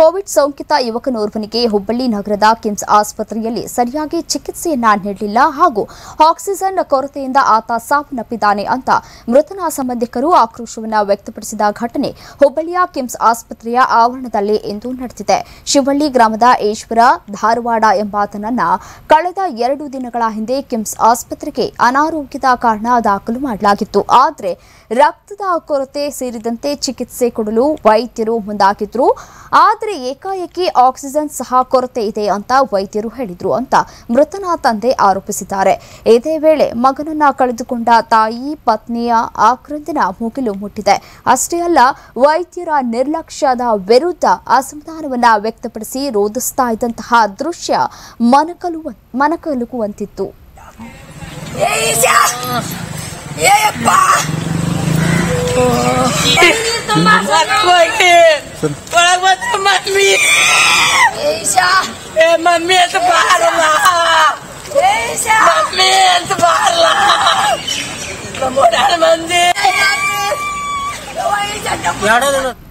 Covid ಸೋಂಕಿತ ಯುವಕನೋರ್ವನಿಗೆ ಹುಬ್ಬಳ್ಳಿ ನಗರದ ಕಿಮ್ಸ್ ಆಸ್ಪತ್ರೆಯಲ್ಲಿ ಸರಿಯಾಗಿ ಚಿಕಿತ್ಸೆಯನ್ನ ನೀಡಲಿಲ್ಲ ಹಾಗೂ ಆಕ್ಸಿಜನ್ ಕೊರತೆಯಿಂದ ಆತ ಸಾವನ್ನಪ್ಪಿದ್ದಾನೆ ಅಂತ ಮೃತನ ಸಂಬಂಧಿಕರು ಆಕ್ರೋಶವನ್ನ ವ್ಯಕ್ತಪಡಿಸಿದ ಘಟನೆ ಹುಬ್ಬಳ್ಳಿಯ ಕಿಮ್ಸ್ ಆಸ್ಪತ್ರೆಯ ಆವರಣದಲ್ಲಿ ಇಂದು ನಡೆದಿದೆ ಶಿವಳ್ಳಿ ಗ್ರಾಮದ ಈಶ್ವರ ಧಾರವಾಡ ಎಂಬಾತನನ್ನ ಕಳೆದ ಎರಡು ದಿನಗಳ ಹಿಂದೆ ಕಿಮ್ಸ್ ಆಸ್ಪತ್ರೆಗೆ ಅನಾರೋಗ್ಯದ ಕಾರಣ ದಾಖಲು ಮಾಡಲಾಗಿತ್ತು ಆದರೆ ರಕ್ತದ ಕೊರತೆ ಸೇರಿದಂತೆ ಚಿಕಿತ್ಸೆ ಕೊಡಲು ವೈದ್ಯರು ಮುಂದಾಗಿದ್ರು ಆದರೆ ಏಕಾಏಕಿ ಆಕ್ಸಿಜನ್ ಸಹ ಕೊರತೆ ಇದೆ ಅಂತ ವೈದ್ಯರು ಹೇಳಿದ್ರು ಅಂತ ಮೃತನ ತಂದೆ ಆರೋಪಿಸಿದ್ದಾರೆ ಇದೇ ವೇಳೆ ಮಗನನ್ನ ಕಳೆದುಕೊಂಡ ತಾಯಿ ಪತ್ನಿಯ ಆಕ್ರಂದಿನ ಮುಗಿಲು ಮುಟ್ಟಿದೆ ಅಷ್ಟೇ ಅಲ್ಲ ವೈದ್ಯರ ನಿರ್ಲಕ್ಷ್ಯದ ವಿರುದ್ಧ ಅಸಮಾಧಾನವನ್ನ ವ್ಯಕ್ತಪಡಿಸಿ ರೋಧಿಸ್ತಾ ಇದ್ದಂತಹ ದೃಶ್ಯ ಮನಕಲುವ ಮನಕಲುಕುವಂತಿತ್ತು ಏಯ್ಯಾ! ಏಯಪ್ಪ! ಮಕ್ಕಳಿಗೆ ಒಳಗ್ ಬಂದ್ರೆ ಮಮ್ಮಿ ಏಯ್ಯಾ! ಏ ಮಮ್ಮಿ ಅಂತ ಬಾರಲ್ಲ ಏಯ್ಯಾ! ಮಮ್ಮಿ ಅಂತ ಬಾರಲ್ಲ ನಮ್ಮ ಓಡಾಡ ಮಂದಿ ಏಯ್ಯಾ! ಎರಡೋ